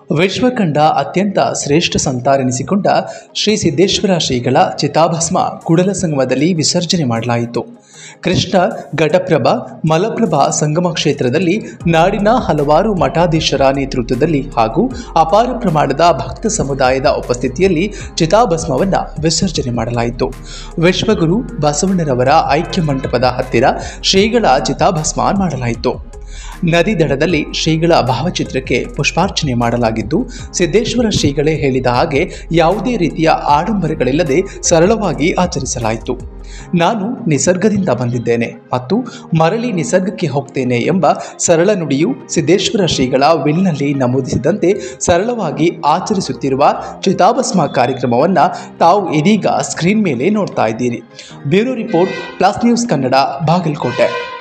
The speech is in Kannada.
ವಿಶ್ವಕಂಡ ಅತ್ಯಂತ ಶ್ರೇಷ್ಠ ಸಂತಾರೆನಿಸಿಕೊಂಡ ಶ್ರೀ ಸಿದ್ದೇಶ್ವರ ಶ್ರೀಗಳ ಚಿತಾಭಸ್ಮ ಕುಡಲ ಸಂಗಮದಲ್ಲಿ ವಿಸರ್ಜನೆ ಮಾಡಲಾಯಿತು ಕೃಷ್ಣ ಘಟಪ್ರಭಾ ಮಲಪ್ರಭಾ ಸಂಗಮ ಕ್ಷೇತ್ರದಲ್ಲಿ ನಾಡಿನ ಹಲವಾರು ಮಠಾಧೀಶರ ನೇತೃತ್ವದಲ್ಲಿ ಹಾಗೂ ಅಪಾರ ಪ್ರಮಾಣದ ಭಕ್ತ ಸಮುದಾಯದ ಉಪಸ್ಥಿತಿಯಲ್ಲಿ ಚಿತಾಭಸ್ಮವನ್ನು ವಿಸರ್ಜನೆ ಮಾಡಲಾಯಿತು ವಿಶ್ವಗುರು ಬಸವಣ್ಣರವರ ಐಕ್ಯ ಮಂಟಪದ ಹತ್ತಿರ ಶ್ರೀಗಳ ಚಿತಾಭಸ್ಮ ಮಾಡಲಾಯಿತು ನದಿ ದಡದಲ್ಲಿ ಶ್ರೀಗಳ ಭಾವಚಿತ್ರಕ್ಕೆ ಪುಷ್ಪಾರ್ಚನೆ ಮಾಡಲಾಗಿದ್ದು ಸಿದ್ದೇಶ್ವರ ಶ್ರೀಗಳೇ ಹೇಳಿದ ಹಾಗೆ ಯಾವುದೇ ರೀತಿಯ ಆಡಂಬರಗಳಿಲ್ಲದೆ ಸರಳವಾಗಿ ಆಚರಿಸಲಾಯಿತು ನಾನು ನಿಸರ್ಗದಿಂದ ಬಂದಿದ್ದೇನೆ ಮತ್ತು ಮರಳಿ ನಿಸರ್ಗಕ್ಕೆ ಹೋಗ್ತೇನೆ ಎಂಬ ಸರಳ ನುಡಿಯು ಸಿದ್ದೇಶ್ವರ ಶ್ರೀಗಳ ವಿಲ್ನಲ್ಲಿ ನಮೂದಿಸಿದಂತೆ ಸರಳವಾಗಿ ಆಚರಿಸುತ್ತಿರುವ ಚಿತಾಭಸ್ಮ ಕಾರ್ಯಕ್ರಮವನ್ನು ತಾವು ಇದೀಗ ಸ್ಕ್ರೀನ್ ಮೇಲೆ ನೋಡ್ತಾ ಇದ್ದೀರಿ bureau report plus news Kannada Bagalkot